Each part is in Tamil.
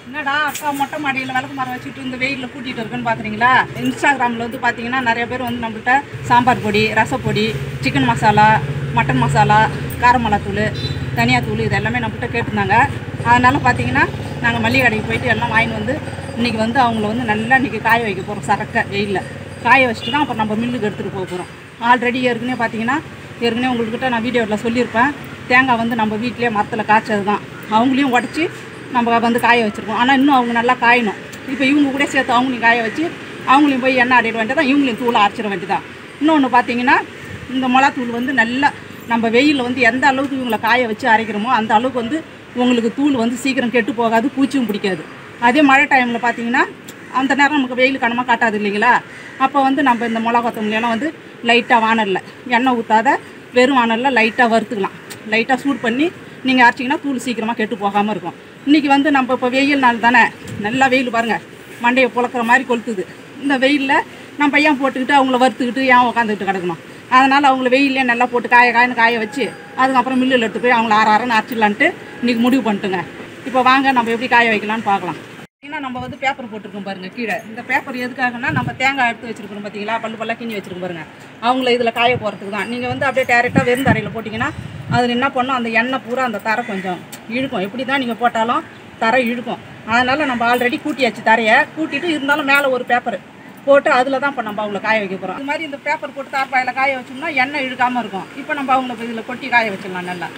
என்னடா அக்கா மொட்டை மாடியில் விளக்கு மரம் வச்சுட்டு இந்த வெயிலில் கூட்டிகிட்டு இருக்குன்னு பார்க்குறீங்களா இன்ஸ்டாகிராமில் வந்து பார்த்தீங்கன்னா நிறைய பேர் வந்து நம்மள்ட்ட சாம்பார் பொடி ரசப்பொடி சிக்கன் மசாலா மட்டன் மசாலா காரமலாத்தூள் தனியாத்தூள் இது எல்லாமே நம்மள்ட்ட கேட்டிருந்தாங்க அதனால் பார்த்தீங்கன்னா நாங்கள் மல்லிகை கடைக்கு போயிட்டு எல்லாம் வாங்கிட்டு வந்து இன்றைக்கி வந்து அவங்கள வந்து நல்லா இன்றைக்கி காய வைக்க போகிறோம் சரக்க வெயிலில் காய வச்சுட்டு தான் அப்புறம் நம்ம மில்லுக்கு எடுத்துகிட்டு போக போகிறோம் ஆல்ரெடி ஏற்கனவே பார்த்தீங்கன்னா ஏற்கனவே உங்கள்கிட்ட நான் வீடியோவில் சொல்லியிருப்பேன் தேங்காய் வந்து நம்ம வீட்டிலே மரத்தில் காய்ச்சது தான் அவங்களையும் உடச்சி நம்ம வந்து காய வச்சுருக்கோம் ஆனால் இன்னும் அவங்க நல்லா காயணும் இப்போ இவங்க கூட சேர்த்து அவங்களையும் காய வச்சு அவங்களையும் போய் எண்ணெய் ஆடிட வேண்டியதான் இவங்களையும் தூளை அரைச்சிட வேண்டியதான் இன்னொன்று பார்த்தீங்கன்னா இந்த மிளகாத்தூள் வந்து நல்லா நம்ம வெயிலில் வந்து எந்த அளவுக்கு இவங்களை காய வச்சு அரைக்கிறோமோ அந்த அளவுக்கு வந்து உங்களுக்கு தூள் வந்து சீக்கிரம் கெட்டு போகாது பூச்சியும் பிடிக்காது அதே மழை டைமில் பார்த்தீங்கன்னா அந்த நேரம் நமக்கு வெயில் கனமாக காட்டாது இல்லைங்களா அப்போ வந்து நம்ம இந்த மிளகா கொத்தமல்லியெல்லாம் வந்து லைட்டாக வானலில் எண்ணெய் ஊற்றாத வெறும் வானலில் லைட்டாக வறுத்துக்கலாம் லைட்டாக சூடு பண்ணி நீங்கள் அரைச்சிங்கன்னா தூள் சீக்கிரமாக கெட்டு போகாமல் இருக்கும் இன்றைக்கி வந்து நம்ம இப்போ வெயில் நாள் தானே நல்லா வெயில் பாருங்கள் மண்டையை புழக்கிற மாதிரி கொளுத்துது இந்த வெயிலில் நம்ம ஏன் போட்டுக்கிட்டு அவங்கள வறுத்துக்கிட்டு ஏன் உட்காந்துக்கிட்டு கிடக்கணும் அதனால் அவங்கள வெயிலே நல்லா போட்டு காய காயன்னு காய வச்சு அதுக்கப்புறம் மில்லில் எடுத்து போய் அவங்கள ஆறு ஆறுன்னு அரைச்சிடலான்ட்டு இன்றைக்கி முடிவு பண்ணிட்டுங்க இப்போ வாங்க நம்ம எப்படி காய வைக்கலாம்னு பார்க்கலாம் ஏன்னா நம்ம வந்து பேப்பர் போட்டிருக்கோம் பாருங்க கீழே இந்த பேப்பர் எதுக்காகனா நம்ம தேங்காய் எடுத்து வச்சிருக்கோம் பார்த்தீங்களா பல்லு பல்லா கிஞ்சி வச்சிருக்கோம் பாருங்க அவங்கள இதில் காய போகிறதுக்கு தான் நீங்கள் வந்து அப்படியே டேரெக்டாக வெறும் தரையில் போட்டிங்கன்னா அதில் என்ன பண்ணும் அந்த எண்ணெய் பூரா அந்த தரை கொஞ்சம் இழுக்கும் எப்படி தான் நீங்கள் போட்டாலும் தரை இழுக்கும் அதனால் நம்ம ஆல்ரெடி கூட்டியாச்சு தரையை கூட்டிட்டு இருந்தாலும் மேலே ஒரு பேப்பர் போட்டு அதில் தான் இப்போ நம்ம அவங்கள காய வைக்க போகிறோம் இது மாதிரி இந்த பேப்பர் போட்டு தார்பாயில் காய வச்சோம்னா எண்ணெய் இழுக்காமல் இருக்கும் இப்போ நம்ம அவங்கள இதில் கொட்டி காய வச்சிடலாம் நல்லா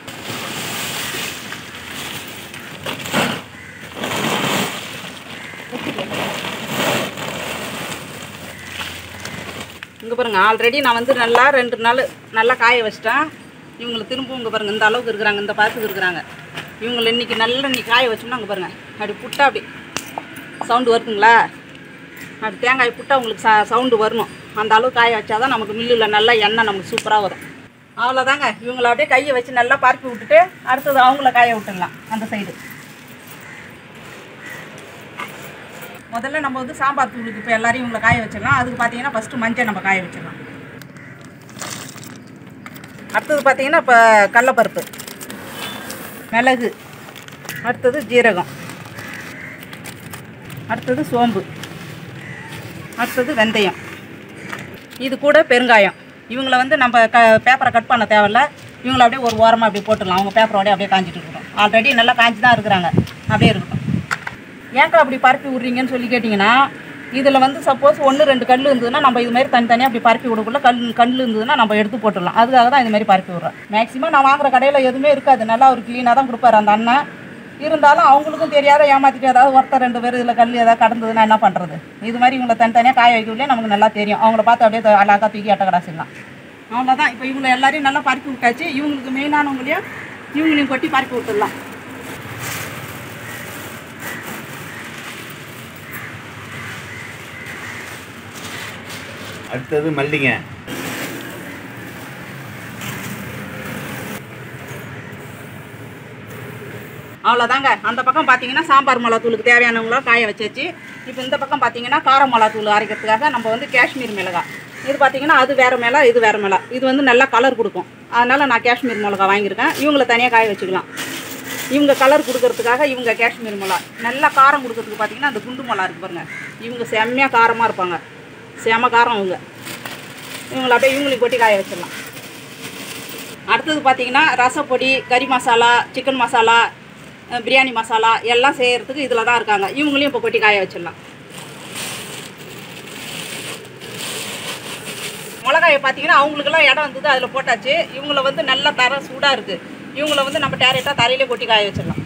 இங்கே பாருங்க ஆல்ரெடி நான் வந்து நல்லா ரெண்டு நாள் நல்லா காய வச்சிட்டேன் இவங்களை திரும்பவும் இங்கே பாருங்க இந்த அளவுக்கு இருக்கிறாங்க இந்த பாத்துக்கு இருக்கிறாங்க இவங்களை இன்னைக்கு நல்லா இன்னைக்கு காய வச்சோம்னா அங்கே பாருங்க அப்படி புட்டா அப்படி சவுண்டு வருதுங்களா அப்படி தேங்காய் புட்டா உங்களுக்கு ச சவுண்டு வரணும் அந்த அளவு காய வச்சாதான் நமக்கு மில்லில் நல்லா எண்ணெய் நமக்கு சூப்பராக வரும் அவ்வளோதாங்க இவங்கள அப்படியே கையை வச்சு நல்லா பரப்பி விட்டுட்டு அடுத்தது அவங்கள காய விட்டுடலாம் அந்த சைடு முதல்ல நம்ம வந்து சாம்பார் தூளுக்கு இப்போ எல்லாரையும் இவங்களை காய வச்சிடலாம் அதுக்கு பார்த்தீங்கன்னா ஃபஸ்ட்டு மஞ்சள் நம்ம காய வச்சிடலாம் அடுத்தது பார்த்தீங்கன்னா இப்போ கடலப்பருப்பு மிளகு அடுத்தது ஜீரகம் அடுத்தது சோம்பு அடுத்தது வெந்தயம் இது கூட பெருங்காயம் இவங்கள வந்து நம்ம க பேப்பரை கட் பண்ண தேவையில்ல இவங்கள அப்படியே ஒரு ஓரமாக அப்படியே போட்டுடலாம் அவங்க பேப்பரோடய அப்படியே காஞ்சிட்டு இருக்கட்டும் ஆல்ரெடி நல்லா காஞ்சி தான் இருக்கிறாங்க அப்படியே இருக்கட்டும் ஏன்க்கா அப்படி பரப்பி விட்றீங்கன்னு சொல்லி கேட்டிங்கன்னா இதில் வந்து சப்போஸ் ஒன்று ரெண்டு கல் இருந்ததுன்னா நம்ம இது மாதிரி தனித்தனியாக அப்படி பரப்பி விடக்குள்ள கல் கல் இருந்ததுன்னா நம்ம எடுத்து போட்டுடலாம் அதுக்காக தான் இது மாதிரி பரப்பி விட்றேன் மேக்ஸிமம் நான் வாங்குற கடையில் எதுவுமே இருக்காது நல்லா ஒரு க்ளீனாக தான் கொடுப்பாரு அந்த அண்ணன் இருந்தாலும் அவங்களுக்கும் தெரியாத ஏமாற்றிட்டு ஏதாவது ஒருத்தர் ரெண்டு பேர் இதில் கல் ஏதாவது கடந்ததுன்னா என்ன பண்ணுறது இது மாதிரி இவங்களை தனித்தனியாக காய வைக்கவில்லையே நமக்கு நல்லா தெரியும் அவங்கள பார்த்து அப்படியே த- அழகா தூக்கி அட்டை கடாசிடலாம் அவ்வளோதான் இப்போ இவங்களை எல்லாரையும் நல்லா பரப்பி விட்டாச்சு இவங்களுக்கு மெயினானவங்களையும் இவங்களையும் கொட்டி பரப்பி விட்டுடலாம் அடுத்தது மல்லிங்க அவ்வளோதாங்க அந்த பக்கம் பார்த்தீங்கன்னா சாம்பார் மிளகாத்தூளுக்கு தேவையானவங்கள காய வச்சாச்சு இப்போ இந்த பக்கம் பார்த்தீங்கன்னா கார மிளகாத்தூள் அரைக்கிறதுக்காக நம்ம வந்து காஷ்மீர் மிளகா இது பார்த்தீங்கன்னா அது வேறு மிளகா இது வேறு மிளகா இது வந்து நல்லா கலர் கொடுக்கும் அதனால் நான் காஷ்மீர் மிளகா வாங்கியிருக்கேன் இவங்கள தனியாக காய வச்சுக்கலாம் இவங்க கலர் கொடுக்கறதுக்காக இவங்க காஷ்மீர் மிளகா நல்லா காரம் கொடுக்கறதுக்கு பார்த்தீங்கன்னா அந்த குண்டு மிளகா இருக்கு பாருங்க இவங்க செம்மையாக காரமாக இருப்பாங்க செம காரம் இவங்க இவங்களை அப்படியே இவங்களையும் கொட்டி காய வச்சிடலாம் அடுத்தது பார்த்தீங்கன்னா ரசப்பொடி கறி மசாலா சிக்கன் மசாலா அஹ் பிரியாணி மசாலா எல்லாம் செய்கிறதுக்கு இதில் தான் இருக்காங்க இவங்களையும் இப்போ கொட்டி காய வச்சிடலாம் மிளகாயை பார்த்தீங்கன்னா அவங்களுக்கெல்லாம் இடம் இருந்தது அதில் போட்டாச்சு இவங்கள வந்து நல்லா தர சூடாக இருக்குது இவங்கள வந்து நம்ம டேரெக்டாக தரையிலே கொட்டி காய வச்சிடலாம்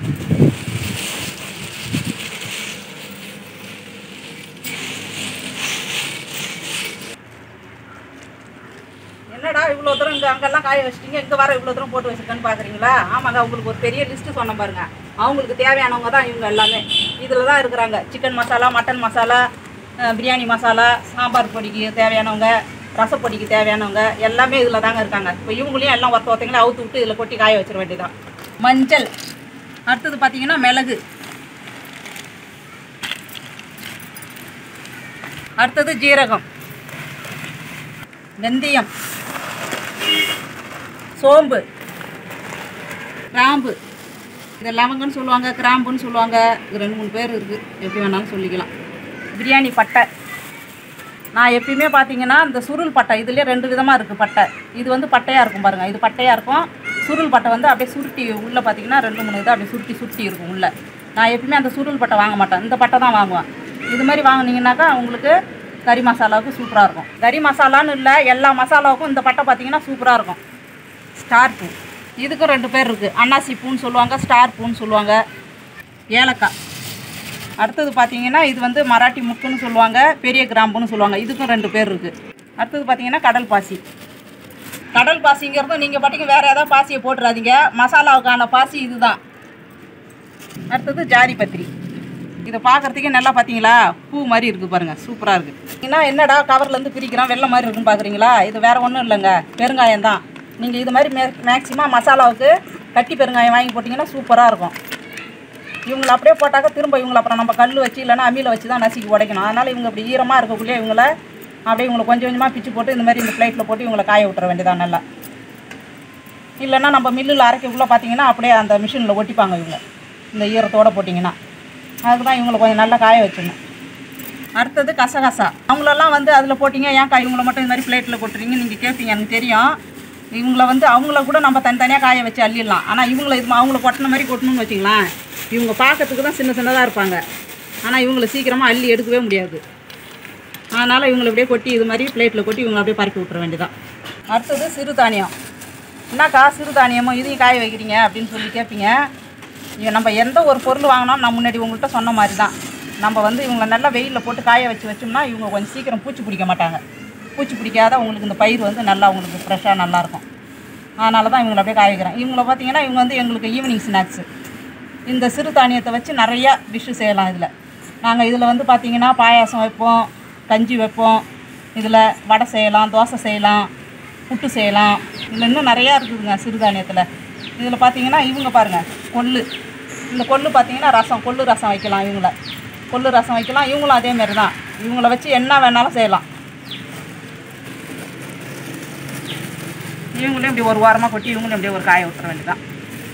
என்னடா இவ்வளோ தூரம் இங்கே அங்கெல்லாம் காய வச்சிட்டீங்க இங்கே வர இவ்வளோ தூரம் போட்டு வச்சிருக்கேன்னு பார்க்குறீங்களா ஆமாங்க உங்களுக்கு ஒரு பெரிய லிஸ்ட்டு சொன்ன பாருங்க அவங்களுக்கு தேவையானவங்க தான் இவங்க எல்லாமே இதில் தான் இருக்கிறாங்க சிக்கன் மசாலா மட்டன் மசாலா அஹ் பிரியாணி மசாலா சாம்பார் பொடிக்கு தேவையானவங்க ரசப்பொடிக்கு தேவையானவங்க எல்லாமே இதில் தாங்க இருக்காங்க இப்போ இவங்களையும் எல்லாம் ஒருத்த ஒருத்தங்களே அவுத்து விட்டு இதில் கொட்டி காய வச்சிட வேண்டியதான் மஞ்சள் அடுத்தது பார்த்தீங்கன்னா மிளகு அடுத்தது ஜீரகம் வெந்தயம் சோம்பு கிராம்பு இது லவங்கன்னு சொல்லுவாங்க கிராம்புன்னு சொல்லுவாங்க இது ரெண்டு மூணு பேர் இருக்குது எப்படி வேணாலும் சொல்லிக்கலாம் பிரியாணி பட்டை நான் எப்பயுமே பார்த்தீங்கன்னா இந்த சுருள் பட்டை இதுலேயே ரெண்டு விதமாக இருக்குது பட்டை இது வந்து பட்டையாக இருக்கும் பாருங்கள் இது பட்டையாக இருக்கும் சுருள் பட்டை வந்து அப்படியே சுருட்டி உள்ளே பார்த்தீங்கன்னா ரெண்டு மூணு இது அப்படியே சுருட்டி சுருட்டி இருக்கும் உள்ளே நான் எப்பயுமே அந்த சுருள் பட்டை வாங்க மாட்டேன் இந்த பட்டை தான் வாங்குவேன் இது மாதிரி வாங்குனீங்கன்னாக்கா உங்களுக்கு கறி மசாலாவுக்கு சூப்பராக இருக்கும் கறி மசாலான்னு இல்லை எல்லா மசாலாவுக்கும் இந்த பட்டை பார்த்தீங்கன்னா சூப்பராக இருக்கும் ஸ்டார் பூ இதுக்கும் ரெண்டு பேர் இருக்குது அன்னாசி பூன்னு சொல்லுவாங்க ஸ்டார் பூன்னு சொல்லுவாங்க ஏலக்காய் அடுத்தது பார்த்தீங்கன்னா இது வந்து மராட்டி முக்குன்னு சொல்லுவாங்க பெரிய கிராம்புன்னு சொல்லுவாங்க இதுக்கும் ரெண்டு பேர் இருக்குது அடுத்தது பார்த்தீங்கன்னா கடல் பாசி கடல் பாசிங்கிறதும் நீங்கள் பாட்டிங்க வேறு ஏதாவது பாசியை போட்டுறாதீங்க மசாலாவுக்கான பாசி இதுதான் அடுத்தது ஜாதி பத்திரி இதை பார்க்குறதுக்கே நல்லா பார்த்தீங்களா பூ மாதிரி இருக்குது பாருங்கள் சூப்பராக இருக்குது ஏன்னா என்னடா கவர்லேருந்து பிரிக்கிறோம் வெள்ளை மாதிரி இருக்குன்னு பார்க்குறீங்களா இது வேறு ஒன்றும் இல்லைங்க பெருங்காயம் தான் நீங்கள் இது மாதிரி மே மேக்ஸிமம் மசாலாவுக்கு கட்டி பெருங்காயம் வாங்கி போட்டிங்கன்னா சூப்பராக இருக்கும் இவங்களை அப்படியே போட்டாக்க திரும்ப இவங்களை அப்புறம் நம்ம கல் வச்சு இல்லைன்னா அம்மியில் வச்சு தான் நசுக்கி உடைக்கணும் அதனால் இவங்க இப்படி ஈரமாக இருக்கக்குள்ளே இவங்கள அப்படியே இவங்களை கொஞ்சம் கொஞ்சமாக பிச்சு போட்டு இந்த மாதிரி இந்த பிளேட்டில் போட்டு இவங்களை காய விட்டுற வேண்டியதான் நல்லா இல்லைன்னா நம்ம மில்லில் அரைக்கக்குள்ளே பார்த்தீங்கன்னா அப்படியே அந்த மிஷினில் ஒட்டிப்பாங்க இவங்க இந்த ஈரத்தோடு போட்டிங்கன்னா அதுக்கு தான் இவங்களை கொஞ்சம் நல்லா காய வச்சிடணும் அடுத்தது கசகசா அவங்களெல்லாம் வந்து அதில் போட்டிங்க ஏன்க்கா இவங்கள மட்டும் இந்த மாதிரி பிளேட்டில் போட்டுறீங்க நீங்கள் கேட்பீங்க எனக்கு தெரியும் இவங்கள வந்து அவங்கள கூட நம்ம தனித்தனியாக காய வச்சு அள்ளிடலாம் ஆனால் இவங்கள இது அவங்கள கொட்டின மாதிரி கொட்டணும்னு வச்சிங்களேன் இவங்க பார்க்கறதுக்கு தான் சின்ன சின்னதாக இருப்பாங்க ஆனால் இவங்கள சீக்கிரமாக அள்ளி எடுக்கவே முடியாது அதனால் இவங்களை அப்படியே கொட்டி இது மாதிரி பிளேட்டில் கொட்டி இவங்களை அப்படியே பறக்கி விட்டுற வேண்டியதான் அடுத்தது சிறுதானியம் என்னக்கா சிறுதானியமும் இதையும் காய வைக்கிறீங்க அப்படின்னு சொல்லி கேட்பீங்க இங்க நம்ம எந்த ஒரு பொருள் வாங்கினோம் நான் முன்னாடி உங்கள்கிட்ட சொன்ன மாதிரி தான் நம்ம வந்து இவங்களை நல்லா வெயிலில் போட்டு காய வச்சு வச்சோம்னா இவங்க கொஞ்சம் சீக்கிரம் பூச்சி பிடிக்க மாட்டாங்க பூச்சி பிடிக்காத உங்களுக்கு இந்த பயிர் வந்து நல்லா உங்களுக்கு ஃப்ரெஷ்ஷாக நல்லாயிருக்கும் அதனால தான் இவங்களை அப்படியே காய வைக்கிறேன் இவங்கள பார்த்தீங்கன்னா இவங்க வந்து எங்களுக்கு ஈவினிங் ஸ்நாக்ஸு இந்த சிறுதானியத்தை வச்சு நிறையா டிஷ்ஷு செய்யலாம் இதில் நாங்கள் இதில் வந்து பார்த்தீங்கன்னா பாயாசம் வைப்போம் கஞ்சி வைப்போம் இதில் வடை செய்யலாம் தோசை செய்யலாம் புட்டு செய்யலாம் இதில் இன்னும் நிறையா இருக்குதுங்க சிறுதானியத்தில் இதில் பார்த்தீங்கன்னா இவங்க பாருங்கள் கொள்ளு இந்த கொள்ளு பார்த்தீங்கன்னா ரசம் கொள்ளு ரசம் வைக்கலாம் இவங்கள கொள்ளு ரசம் வைக்கலாம் இவங்களும் அதே மாதிரி தான் இவங்கள வச்சு என்ன வேணாலும் செய்யலாம் இவங்களையும் இப்படி ஒரு வாரமாக கொட்டி இவங்களையும் இப்படியே ஒரு காய விட்டுற வேண்டியதான்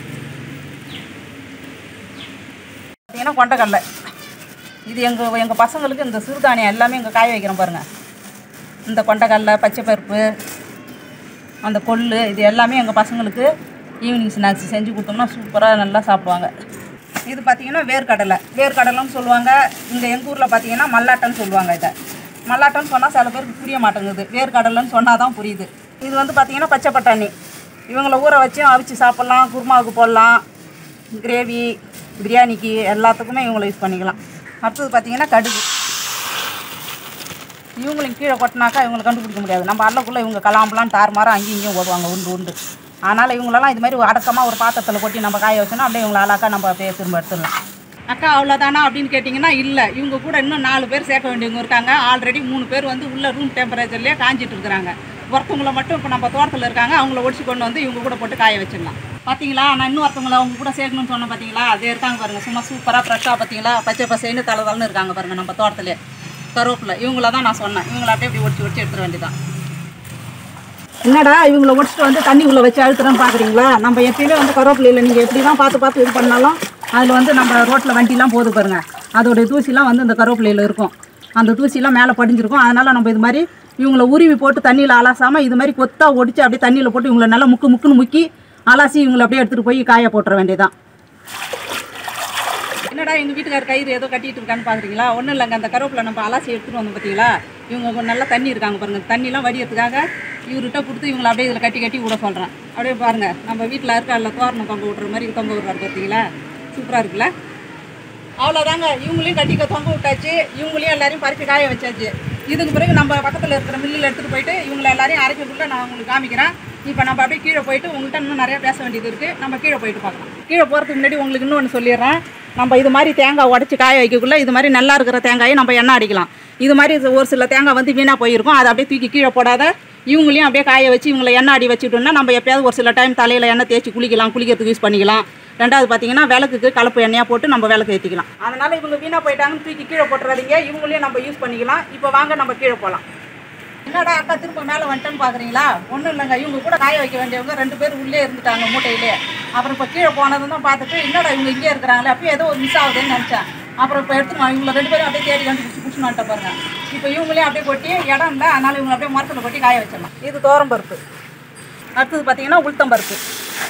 பார்த்தீங்கன்னா கொண்டக்கடலை இது எங்கள் எங்கள் பசங்களுக்கு இந்த சிறுதானியம் எல்லாமே இங்கே காய வைக்கிறோம் பாருங்கள் இந்த கொண்டக்கடலை பச்சை பருப்பு அந்த கொள்ளு இது எல்லாமே எங்கள் பசங்களுக்கு ஈவினிங் ஸ்நாக்ஸ் செஞ்சு கொடுத்தோம்னா சூப்பராக நல்லா சாப்பிடுவாங்க இது பார்த்தீங்கன்னா வேர்க்கடலை வேர்க்கடலைன்னு சொல்லுவாங்க இங்கே எங்கள் ஊரில் பார்த்தீங்கன்னா மல்லாட்டன்னு சொல்லுவாங்க இதை மல்லாட்டன்னு சொன்னால் சில பேருக்கு புரிய மாட்டேங்குது வேர்க்கடலைன்னு சொன்னால் தான் புரியுது இது வந்து பார்த்தீங்கன்னா பச்சை பட்டாணி இவங்களை ஊற வச்சு அவிச்சு சாப்பிட்லாம் குருமாவுக்கு போடலாம் கிரேவி பிரியாணிக்கு எல்லாத்துக்குமே இவங்களை யூஸ் பண்ணிக்கலாம் அடுத்தது பார்த்தீங்கன்னா கடுகு இவங்களையும் கீழே கொட்டினாக்கா இவங்களை கண்டுபிடிக்க முடியாது நம்ம அல்லக்குள்ளே இவங்க கலாம்பலாம் தாறுமாறாக அங்கேயும் இங்கேயும் ஓடுவாங்க உண்டு உண்டு அதனால் இவங்களெல்லாம் இது மாதிரி அடக்கமாக ஒரு பாத்திரத்தில் கொட்டி நம்ம காய வச்சோன்னா அப்படியே இவங்களை அழகாக நம்ம அப்படியே திரும்ப எடுத்துடலாம் அக்கா அவ்வளோதானா அப்படின்னு கேட்டிங்கன்னா இல்லை இவங்க கூட இன்னும் நாலு பேர் சேர்க்க வேண்டியவங்க இருக்காங்க ஆல்ரெடி மூணு பேர் வந்து உள்ள ரூம் டெம்பரேச்சர்லேயே காஞ்சிட்டு இருக்கிறாங்க ஒருத்தவங்கள மட்டும் இப்போ நம்ம தோட்டத்தில் இருக்காங்க அவங்கள ஒடிச்சு கொண்டு வந்து இவங்க கூட போட்டு காய வச்சிடலாம் பார்த்தீங்களா நான் இன்னும் ஒருத்தவங்கள அவங்க கூட சேர்க்கணும்னு சொன்னேன் பார்த்தீங்களா அதே இருக்காங்க பாருங்கள் சும்மா சூப்பராக ஃப்ரெஷ்ஷாக பார்த்தீங்களா பச்சை பசைன்னு தலை தலைன்னு இருக்காங்க பாருங்கள் நம்ம தோட்டத்திலே கருவேப்பிலை இவங்கள தான் நான் சொன்னேன் இவங்கள அப்படியே இப்படி ஒடிச்சு ஒடிச்சு எடுத்துட வேண்டியதான் என்னடா இவங்கள ஒடிச்சிட்டு வந்து தண்ணி உள்ள வச்சு அழுத்துறேன்னு பார்க்குறீங்களா நம்ம எப்பயுமே வந்து கருவேப்பிலையில் நீங்கள் எப்படி தான் பார்த்து பார்த்து இது பண்ணாலும் அதில் வந்து நம்ம ரோட்டில் வண்டிலாம் போகுது பாருங்க அதோடைய தூசிலாம் வந்து இந்த கருவேப்பிலையில் இருக்கும் அந்த தூசிலாம் மேலே படிஞ்சிருக்கும் அதனால் நம்ம இது மாதிரி இவங்கள உருவி போட்டு தண்ணியில் அலாசாமல் இது மாதிரி கொத்தா ஒடிச்சு அப்படியே தண்ணியில் போட்டு இவங்களை நல்லா முக்கு முக்குன்னு முக்கி அலாசி இவங்களை அப்படியே எடுத்துகிட்டு போய் காய போட்டுற வேண்டியதான் என்னடா எங்கள் வீட்டுக்கார் கயிறு ஏதோ கட்டிட்டு இருக்கான்னு பார்க்குறீங்களா ஒன்றும் இல்லைங்க அந்த கருவேப்பிலை நம்ம அலாசி எடுத்துகிட்டு வந்தோம் பார்த்தீங்களா இவங்க கொஞ்சம் நல்லா தண்ணி இருக்காங்க பாருங்க தண்ணிலாம் வடியறதுக்காக இவர்கிட்ட கொடுத்து இவங்களை அப்படியே இதில் கட்டி கட்டி விட சொல்கிறேன் அப்படியே பாருங்கள் நம்ம வீட்டில் இருக்க இல்லை தோரணம் தொங்க விட்ற மாதிரி தொங்க விட்றாரு பார்த்தீங்களா சூப்பராக இருக்குல்ல அவ்வளோதாங்க இவங்களையும் கட்டிக்க தொங்க விட்டாச்சு இவங்களையும் எல்லாரையும் பறிச்சு காய வச்சாச்சு இதுக்கு பிறகு நம்ம பக்கத்தில் இருக்கிற மில்லில் எடுத்துகிட்டு போயிட்டு இவங்களை எல்லாரையும் அரைக்கக்குள்ள நான் உங்களுக்கு காமிக்கிறேன் இப்போ நம்ம அப்படியே கீழே போயிட்டு உங்கள்கிட்ட இன்னும் நிறைய பேச வேண்டியது இருக்குது நம்ம கீழே போயிட்டு பார்க்கலாம் கீழே போகிறதுக்கு முன்னாடி உங்களுக்கு இன்னொன்று சொல்லிடுறேன் நம்ம இது மாதிரி தேங்காய் உடச்சி காய வைக்கக்குள்ள இது மாதிரி நல்லா இருக்கிற தேங்காயை நம்ம எண்ணெய் அடிக்கலாம் இது மாதிரி ஒரு சில தேங்காய் வந்து வீணாக போயிருக்கும் அதை அப்படியே தூக்கி கீழே போடாத இவங்களையும் அப்படியே காய வச்சு இவங்களை எண்ணெய் அடி வச்சுட்டோம்னா நம்ம எப்பயாவது ஒரு சில டைம் தலையில் எண்ணெய் தேய்ச்சி குளிக்கலாம் குளிக்கிறதுக்கு யூஸ் பண்ணிக்கலாம் ரெண்டாவது பார்த்தீங்கன்னா விளக்குக்கு கலப்பு எண்ணெயாக போட்டு நம்ம விளக்கு ஏற்றிக்கலாம் அதனால் இவங்க வீணாக போயிட்டாங்கன்னு தூக்கி கீழே போட்டுறாதீங்க இவங்களையும் நம்ம யூஸ் பண்ணிக்கலாம் இப்போ வாங்க நம்ம கீழே போகலாம் என்னடா அக்கா திரும்ப மேலே வந்துட்டேன்னு பார்க்குறீங்களா ஒன்றும் இல்லைங்க இவங்க கூட காய வைக்க வேண்டியவங்க ரெண்டு பேர் உள்ளே இருந்துட்டாங்க மூட்டையிலே அப்புறம் இப்போ கீழே போனதும் தான் பார்த்துட்டு என்னடா இவங்க இங்கே இருக்கிறாங்களே அப்பயும் ஏதோ ஒரு மிஸ் ஆகுதுன்னு நினச்சேன் அப்புறம் இப்போ எடுத்து இவங்க ரெண்டு பேரும் அப்படியே தேடி கண்டுபிடிச்சி புடிச்சுன்னு வந்துட்ட பாருங்க இப்போ இவங்களையும் அப்படியே கொட்டி இடம் இல்லை அதனால இவங்க அப்படியே மரத்தில் கொட்டி காய வச்சிடலாம் இது தோரம் பருப்பு அடுத்தது பார்த்தீங்கன்னா உளுத்தம் பருப்பு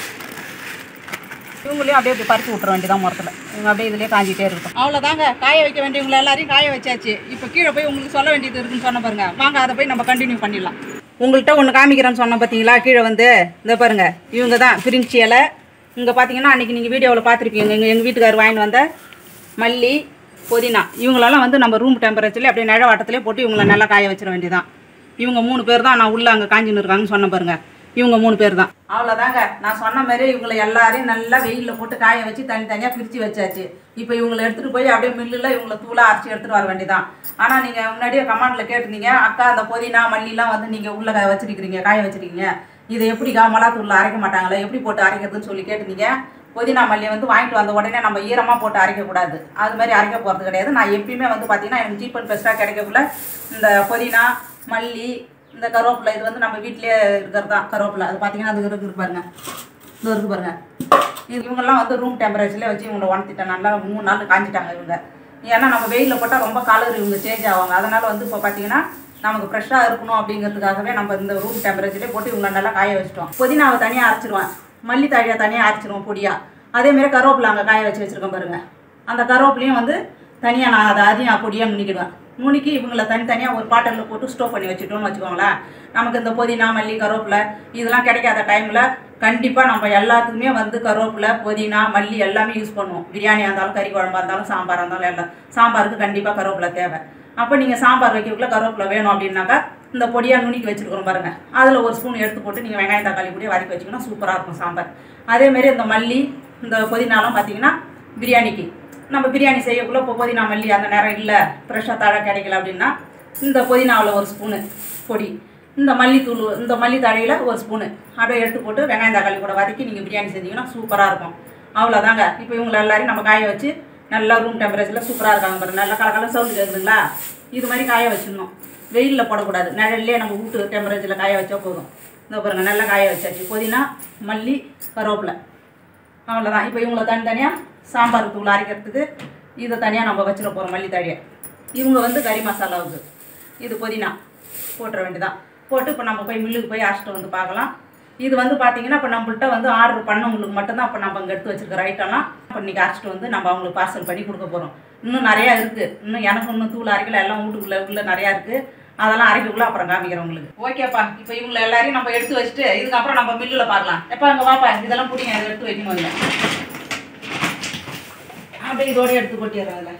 இவங்களையும் அப்படியே இப்படி பறித்து விட்டுற வேண்டியதான் மரத்தில் இவங்க அப்படியே இதுலேயே காஞ்சிட்டே இருக்கும் அவ்வளோதாங்க காய வைக்க வேண்டியவங்களை எல்லாரையும் காய வச்சாச்சு இப்போ கீழே போய் உங்களுக்கு சொல்ல வேண்டியது இருக்குன்னு சொன்ன பாருங்க வாங்க அதை போய் நம்ம கண்டினியூ பண்ணிடலாம் உங்கள்கிட்ட ஒன்று காமிக்கிறேன்னு சொன்ன பார்த்தீங்களா கீழே வந்து இந்த பாருங்க இவங்க தான் பிரிஞ்சி இலை இங்கே பார்த்தீங்கன்னா அன்றைக்கி நீங்கள் வீடியோவில் பார்த்துருப்பீங்க எங்கள் எங்கள் வீட்டுக்கார் வாங்கிட்டு வந்த மல்லி புதினா இவங்களெல்லாம் வந்து நம்ம ரூம் டெம்பரேச்சர்லேயே அப்படியே நிழவாட்டத்திலே போட்டு இவங்கள நல்லா காய வச்சிட வேண்டியதான் இவங்க மூணு பேர் தான் நான் உள்ள அங்கே காஞ்சின்னு இருக்காங்கன்னு சொன்ன பாருங்க இவங்க மூணு பேர் தான் அவ்வளோதாங்க நான் சொன்ன மாதிரி இவங்களை எல்லாரையும் நல்லா வெயிலில் போட்டு காய வச்சு தனித்தனியாக பிரித்து வச்சாச்சு இப்போ இவங்களை எடுத்துகிட்டு போய் அப்படியே மில்லில் இவங்களை தூளாக அரைச்சி எடுத்துகிட்டு வர வேண்டியதான் ஆனால் நீங்கள் முன்னாடியே கமாண்டில் கேட்டிருந்தீங்க அக்கா அந்த புதினா மல்லிலாம் வந்து நீங்கள் உள்ளே காய வச்சிருக்கிறீங்க காய வச்சிருக்கீங்க இதை எப்படிக்கா மிளகாத்தூளில் அரைக்க மாட்டாங்களே எப்படி போட்டு அரைக்கிறதுன்னு சொல்லி கேட்டிருந்தீங்க புதினா மல்லியை வந்து வாங்கிட்டு வந்த உடனே நம்ம ஈரமாக போட்டு அரைக்கக்கூடாது அது மாதிரி அரைக்க போகிறது கிடையாது நான் எப்பயுமே வந்து பார்த்தீங்கன்னா எனக்கு சீப் அண்ட் பெஸ்ட்டாக கிடைக்கக்குள்ள இந்த புதினா மல்லி இந்த கருவேப்பிலை இது வந்து நம்ம வீட்டிலேயே இருக்கிறது தான் கருவேப்பிலை அது பார்த்தீங்கன்னா அது இருக்கு பாருங்க இது இருக்கு பாருங்க இது இவங்கெல்லாம் வந்து ரூம் டெம்பரேச்சர்லேயே வச்சு இவங்களை உணர்த்திட்டேன் நல்லா மூணு நாள் காஞ்சிட்டாங்க இவங்க ஏன்னா நம்ம வெயிலில் போட்டால் ரொம்ப கலர் இவங்க சேஞ்ச் ஆவாங்க அதனால் வந்து இப்போ பார்த்தீங்கன்னா நமக்கு ஃப்ரெஷ்ஷாக இருக்கணும் அப்படிங்கிறதுக்காகவே நம்ம இந்த ரூம் டெம்பரேச்சரே போட்டு இவங்களை நல்லா காய வச்சிட்டோம் புதினாவை தனியாக அரைச்சிருவேன் மல்லி தழையை தனியாக அரைச்சிருவோம் பொடியாக அதேமாரி கருவேப்பிலை அங்கே காய வச்சு வச்சுருக்கேன் பாருங்க அந்த கருவேப்பிலையும் வந்து தனியாக நான் அதை அதையும் பொடியாக நுணிக்கிடுவேன் நுணுக்கி இவங்களை தனித்தனியாக ஒரு பாட்டிலில் போட்டு ஸ்டோர் பண்ணி வச்சுட்டோம்னு வச்சுக்கோங்களேன் நமக்கு இந்த புதினா மல்லி கருவேப்பிலை இதெல்லாம் கிடைக்காத டைமில் கண்டிப்பாக நம்ம எல்லாத்துக்குமே வந்து கருவேப்பிலை புதினா மல்லி எல்லாமே யூஸ் பண்ணுவோம் பிரியாணியாக இருந்தாலும் கறி குழம்பா இருந்தாலும் சாம்பாராக இருந்தாலும் எல்லாம் சாம்பாருக்கு கண்டிப்பாக கருவேப்பிலை தேவை அப்போ நீங்கள் சாம்பார் வைக்கிறதுக்குள்ள கருவேப்பிலை வேணும் அப்படின்னாக்கா இந்த பொடியாக நுணுக்கி வச்சுருக்கிறோம் பாருங்க அதில் ஒரு ஸ்பூன் எடுத்து போட்டு நீங்கள் வெங்காயம் தக்காளி கூட வதக்கி வச்சிங்கன்னா சூப்பராக இருக்கும் சாம்பார் அதேமாரி இந்த மல்லி இந்த புதினாலாம் பார்த்தீங்கன்னா பிரியாணிக்கு நம்ம பிரியாணி செய்யக்குள்ள இப்போ புதினா மல்லி அந்த நேரம் இல்லை ஃப்ரெஷ்ஷாக தழை கிடைக்கல அப்படின்னா இந்த புதினாவில் ஒரு ஸ்பூனு பொடி இந்த மல்லித்தூள் இந்த மல்லி தழையில் ஒரு ஸ்பூனு அப்படியே எடுத்து போட்டு வெங்காயம் தக்காளி கூட வதக்கி நீங்கள் பிரியாணி செஞ்சீங்கன்னா சூப்பராக இருக்கும் அவ்வளோதாங்க இப்போ இவங்களை எல்லாரையும் நம்ம காய வச்சு நல்லா ரூம் டெம்பரேச்சரில் சூப்பராக இருக்காங்க பாருங்க நல்லா கலக்கல சவுண்டு கேட்குதுங்களா இது மாதிரி காய வச்சிடணும் வெயிலில் போடக்கூடாது நிழல்லே நம்ம வீட்டு டெம்பரேச்சரில் காய வச்சா போதும் இந்த பாருங்க நல்லா காய வச்சாச்சு புதினா மல்லி கருவேப்பிலை அவ்வளோதான் இப்போ இவங்கள தனித்தனியாக சாம்பார் தூள் அரைக்கிறதுக்கு இதை தனியாக நம்ம வச்சிட போகிறோம் மல்லி தழையை இவங்க வந்து கறி மசாலாவுக்கு இது புதினா போட்டுற வேண்டியதான் போட்டு இப்போ நம்ம போய் மில்லுக்கு போய் அரைச்சிட்டு வந்து பார்க்கலாம் இது வந்து பார்த்தீங்கன்னா இப்போ நம்மள்ட்ட வந்து ஆர்டர் பண்ணவங்களுக்கு மட்டும்தான் இப்போ நம்ம இங்கே எடுத்து வச்சிருக்கிற ஐட்டம்லாம் இப்போ இன்றைக்கி அரைச்சிட்டு வந்து நம்ம அவங்களுக்கு பார்சல் பண்ணி கொடுக்க போகிறோம் இன்னும் நிறையா இருக்குது இன்னும் எனக்கு இன்னும் தூள் அரைக்கல எல்லாம் வீட்டுக்குள்ளே உள்ள நிறையா இருக்குது அதெல்லாம் அரைக்கக்குள்ள அப்புறம் காமிக்கிறேன் உங்களுக்கு ஓகேப்பா இப்போ இவங்களை எல்லாரையும் நம்ம எடுத்து வச்சுட்டு இதுக்கப்புறம் நம்ம மில்லில் பார்க்கலாம் எப்பா அங்கே வாப்பா இதெல்லாம் பிடிங்க இதை எடுத்து வைக்கணும் இல்லை அப்படியே இதோட எடுத்து கொட்டிடுறேன் அதில்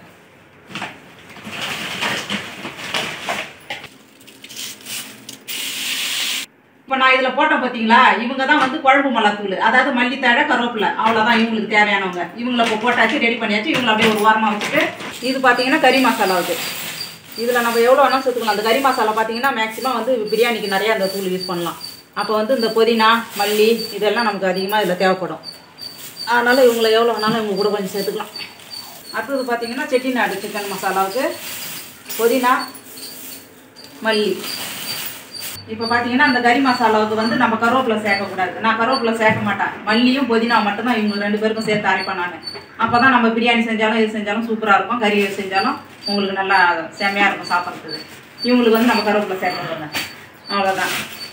இப்போ நான் இதில் போட்டேன் பார்த்தீங்களா இவங்க தான் வந்து குழம்பு மிளகாத்தூள் அதாவது மல்லித்தழை கருவேப்பிலை அவ்வளோதான் இவங்களுக்கு தேவையானவங்க இவங்கள இப்போ போட்டாச்சு ரெடி பண்ணியாச்சு இவங்களை அப்படியே ஒரு வாரமாக வச்சுட்டு இது பார்த்தீங்கன்னா கறி மசாலாவுக்கு இதில் நம்ம எவ்வளோ வேணாலும் சேர்த்துக்கலாம் அந்த கறி மசாலா பார்த்தீங்கன்னா மேக்ஸிமம் வந்து பிரியாணிக்கு நிறையா அந்த தூள் யூஸ் பண்ணலாம் அப்போ வந்து இந்த புதினா மல்லி இதெல்லாம் நமக்கு அதிகமாக இதில் தேவைப்படும் அதனால் இவங்களை எவ்வளோ வேணாலும் இவங்க கூட கொஞ்சம் சேர்த்துக்கலாம் அடுத்தது பார்த்தீங்கன்னா செட்டிநாடு சிக்கன் மசாலாவுக்கு புதினா மல்லி இப்போ பார்த்தீங்கன்னா அந்த கறி மசாலாவுக்கு வந்து நம்ம கருவேப்பிலை சேர்க்கக்கூடாது நான் கருவேப்பிலை சேர்க்க மாட்டேன் மல்லியும் புதினா மட்டும்தான் இவங்க ரெண்டு பேருக்கும் சேர்த்து அரைப்பேன் நான் அப்போ தான் நம்ம பிரியாணி செஞ்சாலும் இது செஞ்சாலும் சூப்பராக இருக்கும் கறி செஞ்சாலும் உங்களுக்கு நல்லா செமையாக இருக்கும் சாப்பிட்றதுக்கு இவங்களுக்கு வந்து நம்ம கருவேப்பிலை சேர்க்கக்கூடாது அவ்வளோதான்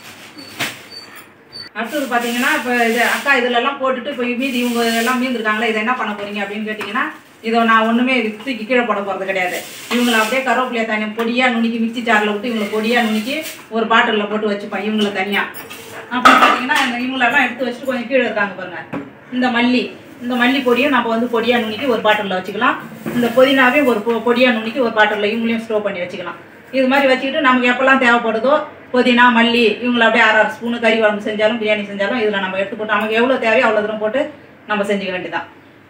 அடுத்தது பார்த்தீங்கன்னா இப்போ இது அக்கா இதுலலாம் போட்டுட்டு இப்போ மீதி இவங்க எல்லாம் மீந்திருக்காங்களே இதை என்ன பண்ண போறீங்க அப்படின்னு கேட்டிங்கன்னா இதை நான் ஒன்றுமே தூக்கி கீழே போட போகிறது கிடையாது இவங்களை அப்படியே கருவேப்பிலையை தனி பொடியாக நுணுக்கி மிக்சி ஜாரில் விட்டு இவங்களை பொடியாக நுணுக்கி ஒரு பாட்டிலில் போட்டு வச்சுப்பேன் இவங்களை தனியாக அப்புறம் பார்த்தீங்கன்னா இந்த இவங்களெல்லாம் எடுத்து வச்சுட்டு கொஞ்சம் கீழே இருக்காங்க பாருங்க இந்த மல்லி இந்த மல்லி பொடியும் நம்ம வந்து பொடியாக நுணுக்கி ஒரு பாட்டிலில் வச்சுக்கலாம் இந்த புதினாவே ஒரு பொ பொடியாக நுணுக்கி ஒரு பாட்டிலில் இவங்களையும் ஸ்டோர் பண்ணி வச்சுக்கலாம் இது மாதிரி வச்சுக்கிட்டு நமக்கு எப்போல்லாம் தேவைப்படுதோ புதினா மல்லி இவங்களை அப்படியே அரை அரை ஸ்பூனு கறி குழம்பு செஞ்சாலும் பிரியாணி செஞ்சாலும் இதில் நம்ம எடுத்து போட்டு நமக்கு எவ்வளோ தேவையோ அவ்வளோ தூரம் போட்டு நம்ம செஞ்சுக்க வேண்டியதான்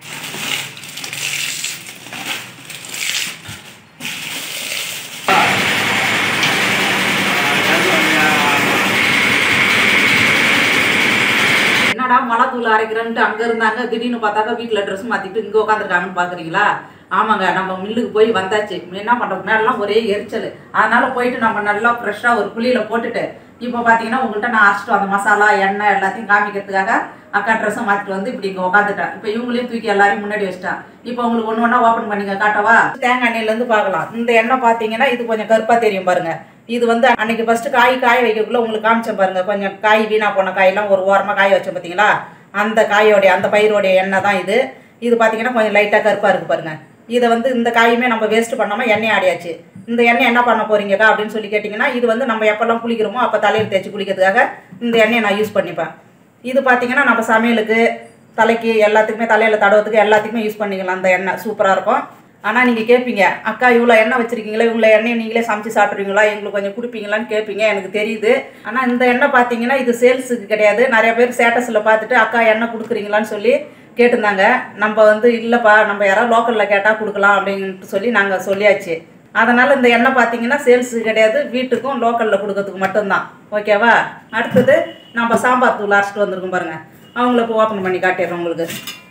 என்னடா மலை தூள் அரைக்கிறேன்ட்டு அங்கே இருந்தாங்க திடீர்னு பார்த்தாக்கா வீட்டில் ட்ரெஸ் மாற்றிட்டு இங்கே உட்காந்துருக்காங்கன்னு பார்க்குறீங்களா ஆமாங்க நம்ம மில்லுக்கு போய் வந்தாச்சு என்ன பண்ணுறோம் மேலாம் ஒரே எரிச்சல் அதனால போயிட்டு நம்ம நல்லா ஃப்ரெஷ்ஷாக ஒரு குழியில் போட்டுட்டு இப்போ பார்த்தீங்கன்னா உங்கள்கிட்ட நான் அரைச்சிட்டு வந்த மசாலா எண்ணெய் எல்லாத்தையும் காமிக்கிறதுக்காக அக்கா ட்ரெஸ்ஸை மாற்றிட்டு வந்து இப்படி இங்கே உட்காந்துட்டேன் இப்போ இவங்களையும் தூக்கி எல்லாரையும் முன்னாடி வச்சிட்டேன் இப்போ உங்களுக்கு ஒன்று ஒன்றா ஓப்பன் பண்ணிங்க காட்டவா தேங்காய் எண்ணெயிலேருந்து பார்க்கலாம் இந்த எண்ணெய் பார்த்தீங்கன்னா இது கொஞ்சம் கருப்பாக தெரியும் பாருங்க இது வந்து அன்னைக்கு ஃபஸ்ட்டு காய் காய வைக்கக்குள்ள உங்களுக்கு காமிச்சேன் பாருங்க கொஞ்சம் காய் வீணாக போன காயெல்லாம் ஒரு ஓரமாக காய வச்சேன் பார்த்தீங்களா அந்த காயோடைய அந்த பயிரோடைய எண்ணெய் தான் இது இது பார்த்தீங்கன்னா கொஞ்சம் லைட்டாக கருப்பாக இருக்குது பாருங்க இதை வந்து இந்த காயுமே நம்ம வேஸ்ட் பண்ணாமல் எண்ணெய் ஆடியாச்சு இந்த எண்ணெய் என்ன பண்ண போறீங்கக்கா அப்படின்னு சொல்லி கேட்டிங்கன்னா இது வந்து நம்ம எப்போல்லாம் குளிக்கிறோமோ அப்போ தலையில் தேய்ச்சி குளிக்கிறதுக்காக இந்த எண்ணெயை நான் யூஸ் பண்ணிப்பேன் இது பார்த்தீங்கன்னா நம்ம சமையலுக்கு தலைக்கு எல்லாத்துக்குமே தலையில் தடவத்துக்கு எல்லாத்துக்குமே யூஸ் பண்ணிக்கலாம் அந்த எண்ணெய் சூப்பராக இருக்கும் ஆனால் நீங்கள் கேட்பீங்க அக்கா இவ்வளோ எண்ணெய் வச்சுருக்கீங்களா இவ்வளோ எண்ணெய் நீங்களே சமைச்சு சாப்பிட்றீங்களா எங்களுக்கு கொஞ்சம் கொடுப்பீங்களான்னு கேட்பீங்க எனக்கு தெரியுது ஆனால் இந்த எண்ணெய் பார்த்தீங்கன்னா இது சேல்ஸுக்கு கிடையாது நிறைய பேர் ஸ்டேட்டஸில் பார்த்துட்டு அக்கா எண்ணெய் கொடுக்குறீங்களான்னு சொல்லி கேட்டிருந்தாங்க நம்ம வந்து இல்லைப்பா நம்ம யாராவது லோக்கலில் கேட்டால் கொடுக்கலாம் அப்படின்ட்டு சொல்லி நாங்கள் சொல்லியாச்சு அதனால் இந்த எண்ணெய் பார்த்தீங்கன்னா சேல்ஸு கிடையாது வீட்டுக்கும் லோக்கலில் கொடுக்கறதுக்கு மட்டும்தான் ஓகேவா அடுத்தது நம்ம சாம்பார் தூள் அரைச்சிட்டு வந்திருக்கோம் பாருங்கள் அவங்கள இப்போ ஓப்பன் பண்ணி காட்டிடுறோம் உங்களுக்கு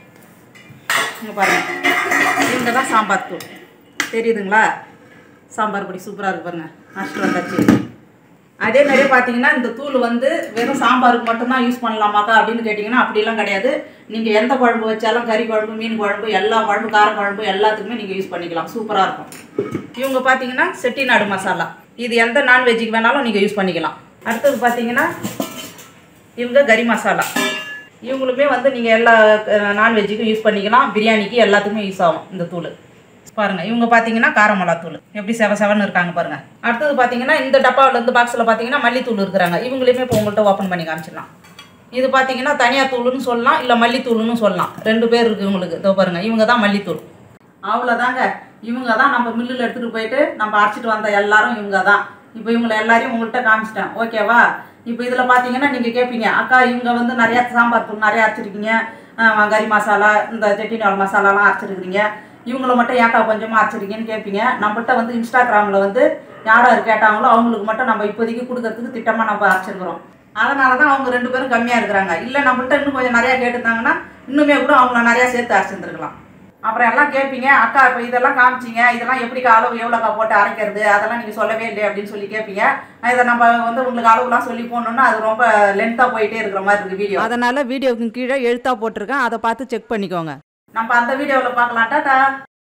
இங்கே பாருங்கள் இவங்க தான் சாம்பார் தூள் தெரியுதுங்களா சாம்பார் பொடி சூப்பராக இருக்கு பாருங்க அரைச்சிட்டு வந்தாச்சு அதே மாதிரியே பார்த்தீங்கன்னா இந்த தூள் வந்து வெறும் சாம்பாருக்கு மட்டும்தான் யூஸ் பண்ணலாமாக்கா அப்படின்னு கேட்டிங்கன்னா அப்படிலாம் கிடையாது நீங்கள் எந்த குழம்பு வச்சாலும் கறி குழம்பு மீன் குழம்பு எல்லா குழம்பு கார குழம்பு எல்லாத்துக்குமே நீங்கள் யூஸ் பண்ணிக்கலாம் சூப்பராக இருக்கும் இவங்க பார்த்தீங்கன்னா செட்டிநாடு மசாலா இது எந்த நான்வெஜ்ஜுக்கு வேணாலும் நீங்கள் யூஸ் பண்ணிக்கலாம் அடுத்தது பார்த்தீங்கன்னா இவங்க கறி மசாலா இவங்களுமே வந்து நீங்கள் எல்லா நான்வெஜ்ஜுக்கும் யூஸ் பண்ணிக்கலாம் பிரியாணிக்கு எல்லாத்துக்குமே யூஸ் ஆகும் இந்த தூள் பாருங்க இவங்க பார்த்தீங்கன்னா காரமலா தூள் எப்படி செவ செவன்னு இருக்காங்க பாருங்க அடுத்தது பார்த்தீங்கன்னா இந்த டப்பாவில் இருந்து பாக்ஸில் பார்த்தீங்கன்னா மல்லித்தூள் இருக்கிறாங்க இவங்களையுமே இப்போ உங்கள்கிட்ட ஓப்பன் பண்ணி காமிச்சிடலாம் இது பார்த்தீங்கன்னா தனியா தூள்னு சொல்லலாம் இல்லை மல்லித்தூள்னு சொல்லலாம் ரெண்டு பேர் இருக்குது இவங்களுக்கு இதோ பாருங்க இவங்க தான் மல்லித்தூள் அவ்வளோதாங்க இவங்க தான் நம்ம மில்லில் எடுத்துகிட்டு போயிட்டு நம்ம அரைச்சிட்டு வந்த எல்லாரும் இவங்க தான் இப்போ இவங்களை எல்லாரையும் உங்கள்கிட்ட காமிச்சிட்டேன் ஓகேவா இப்போ இதில் பார்த்தீங்கன்னா நீங்கள் கேட்பீங்க அக்கா இவங்க வந்து நிறையா சாம்பார் தூள் நிறையா அரைச்சிருக்கீங்க ஆஹ் கறி மசாலா இந்த செட்டிநாடு மசாலாலாம் அரைச்சிருக்கிறீங்க இவங்கள மட்டும் ஏக்கா கொஞ்சமாக அரைச்சிருக்கீங்கன்னு கேட்பீங்க நம்மகிட்ட வந்து இன்ஸ்டாகிராமில் வந்து யார் யார் கேட்டாங்களோ அவங்களுக்கு மட்டும் நம்ம இப்போதைக்கு கொடுக்கறதுக்கு திட்டமாக நம்ம அரைச்சிருக்கிறோம் அதனால தான் அவங்க ரெண்டு பேரும் கம்மியாக இருக்கிறாங்க இல்லை நம்மள்ட்ட இன்னும் கொஞ்சம் நிறையா கேட்டிருந்தாங்கன்னா இன்னுமே கூட அவங்கள நிறையா சேர்த்து அரைச்சிருந்துருக்கலாம் அப்புறம் எல்லாம் கேட்பீங்க அக்கா இப்போ இதெல்லாம் காமிச்சிங்க இதெல்லாம் எப்படிக்கா அளவு எவ்வளோக்கா போட்டு அரைக்கிறது அதெல்லாம் நீங்கள் சொல்லவே இல்லை அப்படின்னு சொல்லி கேட்பீங்க இதை நம்ம வந்து உங்களுக்கு அளவுலாம் சொல்லி போடணுன்னா அது ரொம்ப லென்த்தாக போயிட்டே இருக்கிற மாதிரி இருக்குது வீடியோ அதனால் வீடியோவுக்கு கீழே எழுத்தாக போட்டிருக்கேன் அதை பார்த்து செக் பண்ணிக்கோங்க நம்ம அந்த வீடியோவில் பார்க்கலாம் டாட்டா